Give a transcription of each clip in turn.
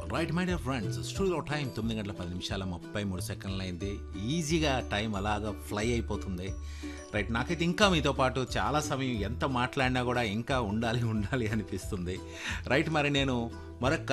right my dear friends studio time తొమ్మిది గంటల పది నిమిషాల ముప్పై మూడు సెకండ్లు అయింది ఈజీగా టైం అలాగా ఫ్లై అయిపోతుంది రైట్ నాకైతే ఇంకా మీతో పాటు చాలా సమయం ఎంత మాట్లాడినా కూడా ఇంకా ఉండాలి ఉండాలి అనిపిస్తుంది రైట్ మరి నేను మరొక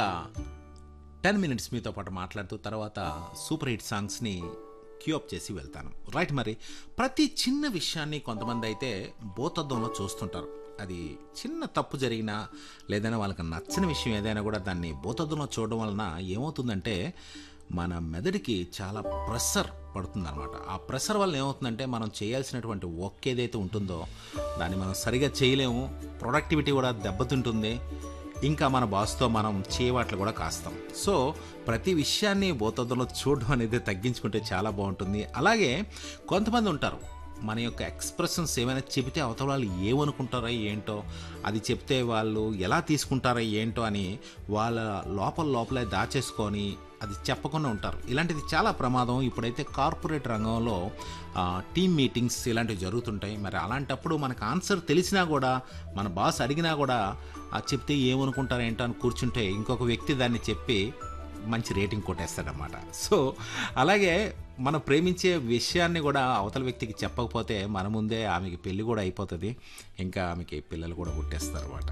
టెన్ మినిట్స్ మీతో పాటు మాట్లాడుతూ తర్వాత సూపర్ హిట్ సాంగ్స్ని క్యూఅప్ చేసి వెళ్తాను రైట్ మరి ప్రతి చిన్న విషయాన్ని కొంతమంది అయితే భూతద్దంలో చూస్తుంటారు అది చిన్న తప్పు జరిగినా లేదైనా వాళ్ళకి నచ్చని విషయం ఏదైనా కూడా దాన్ని భూతద్దంలో చూడడం వలన ఏమవుతుందంటే మన మెదడుకి చాలా ప్రెషర్ పడుతుందన్నమాట ఆ ప్రెషర్ వల్ల ఏమవుతుందంటే మనం చేయాల్సినటువంటి వర్క్ ఏదైతే ఉంటుందో దాన్ని మనం సరిగా చేయలేము ప్రొడక్టివిటీ కూడా దెబ్బతింటుంది ఇంకా మన బాస్తో మనం చేయవాట్లు కూడా కాస్తాం సో ప్రతి విషయాన్ని భూతద్దంలో చూడడం అనేది తగ్గించుకుంటే చాలా బాగుంటుంది అలాగే కొంతమంది ఉంటారు మన యొక్క ఎక్స్ప్రెషన్స్ ఏమైనా చెబితే అవతల వాళ్ళు ఏమనుకుంటారో ఏంటో అది చెప్తే వాళ్ళు ఎలా తీసుకుంటారో ఏంటో అని వాళ్ళ లోపల లోపలే దాచేసుకొని అది చెప్పకుండా ఉంటారు ఇలాంటిది చాలా ప్రమాదం ఇప్పుడైతే కార్పొరేట్ రంగంలో టీమ్ మీటింగ్స్ ఇలాంటివి జరుగుతుంటాయి మరి అలాంటప్పుడు మనకు ఆన్సర్ తెలిసినా కూడా మన బాస్ అడిగినా కూడా ఆ చెప్తే ఏమనుకుంటారు ఏంటో అని కూర్చుంటే ఇంకొక వ్యక్తి దాన్ని చెప్పి మంచి రేటింగ్ కొట్టేస్తాడనమాట సో అలాగే మనం ప్రేమించే విషయాన్ని కూడా అవతల వ్యక్తికి చెప్పకపోతే మన ముందే ఆమెకి పెళ్ళి కూడా అయిపోతుంది ఇంకా ఆమెకి పిల్లలు కూడా పుట్టేస్తారు అనమాట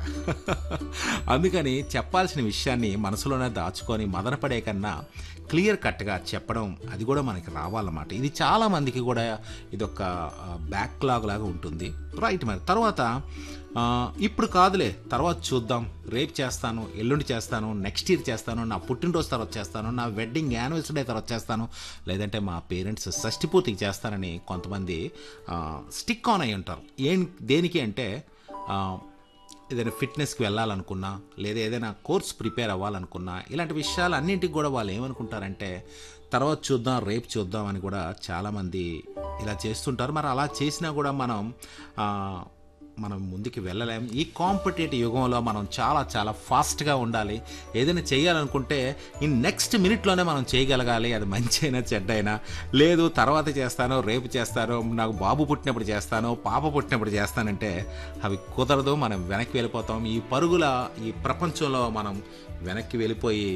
అందుకని చెప్పాల్సిన విషయాన్ని మనసులోనే దాచుకొని మదనపడే కన్నా క్లియర్ కట్గా చెప్పడం అది కూడా మనకి రావాలన్నమాట ఇది చాలా మందికి కూడా ఇది ఒక బ్యాక్లాగ్ లాగా ఉంటుంది రైట్ మరి తర్వాత ఆ, ఇప్పుడు కాదులే తర్వాత చూద్దాం రేపు చేస్తాను ఎల్లుండి చేస్తాను నెక్స్ట్ ఇయర్ చేస్తాను నా పుట్టినరోజు తర్వాత చేస్తాను నా వెడ్డింగ్ యానివర్సరీ తర్వాత చేస్తాను లేదంటే మా పేరెంట్స్ షష్టి పూర్తికి చేస్తానని కొంతమంది స్టిక్ ఆన్ అయి ఉంటారు ఏం దేనికి అంటే ఆ, ఏదైనా ఫిట్నెస్కి వెళ్ళాలనుకున్నా లేదా ఏదైనా కోర్స్ ప్రిపేర్ అవ్వాలనుకున్నా ఇలాంటి విషయాలు అన్నింటికి కూడా వాళ్ళు ఏమనుకుంటారంటే తర్వాత చూద్దాం రేపు చూద్దాం అని కూడా చాలామంది ఇలా చేస్తుంటారు మరి అలా చేసినా కూడా మనం ఆ, మనం ముందుకు వెళ్ళలేం ఈ కాంపిటేటివ్ యుగంలో మనం చాలా చాలా ఫాస్ట్గా ఉండాలి ఏదైనా చేయాలనుకుంటే ఈ నెక్స్ట్ మినిట్లోనే మనం చేయగలగాలి అది మంచి అయినా చెడ్డ అయినా లేదు తర్వాత చేస్తాను రేపు చేస్తాను నాకు బాబు పుట్టినప్పుడు చేస్తాను పాప పుట్టినప్పుడు చేస్తానంటే అవి కుదరదు మనం వెనక్కి వెళ్ళిపోతాం ఈ పరుగుల ఈ ప్రపంచంలో మనం వెనక్కి వెళ్ళిపోయి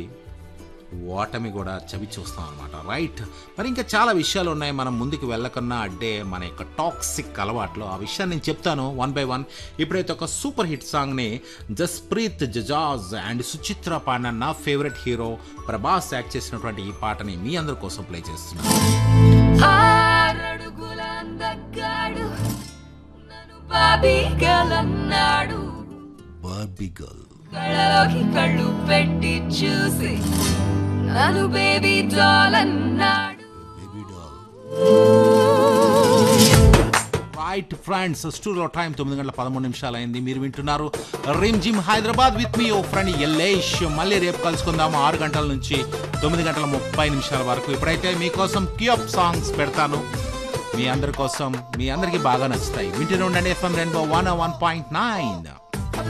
ఓటమి కూడా చవి చూస్తాం అనమాట రైట్ మరి ఇంకా చాలా విషయాలు ఉన్నాయి మనం ముందుకు వెళ్ళకన్నా అడ్డే మన యొక్క టాక్సిక్ అలవాట్లు ఆ విషయాన్ని నేను చెప్తాను వన్ బై వన్ ఇప్పుడైతే ఒక సూపర్ హిట్ సాంగ్ని జస్ప్రీత్ జజాజ్ అండ్ సుచిత్ర పాడిన నా ఫేవరెట్ హీరో ప్రభాస్ యాక్ట్ చేసినటువంటి ఈ పాటని మీ అందరి కోసం ప్లే చేస్తున్నాను ఆరడుగుల అందగాడు నన్ను బాబీగలన్నాడు బార్బీ గర్ల్ కళ్ళలోకి కళ్ళు పెట్టి చూసి నన్ను బేబీ డాల్ అన్నాడు baby right friends studio time తొమ్మిది గంటల పదమూడు నిమిషాలు అయింది మీరు వింటున్నారు రిమ్ జిమ్ హైదరాబాద్ విత్ మీ ఓ ఫ్రెండ్ ఎల్లేష్ మళ్ళీ రేపు కలుసుకుందాము ఆరు గంటల నుంచి తొమ్మిది గంటల ముప్పై నిమిషాల వరకు ఇప్పుడైతే మీకోసం క్యూఅప్ సాంగ్స్ పెడతాను మీ అందరి కోసం మీ అందరికీ బాగా నచ్చుతాయి వింటూనే ఉండండి FM Rainbow one one point nine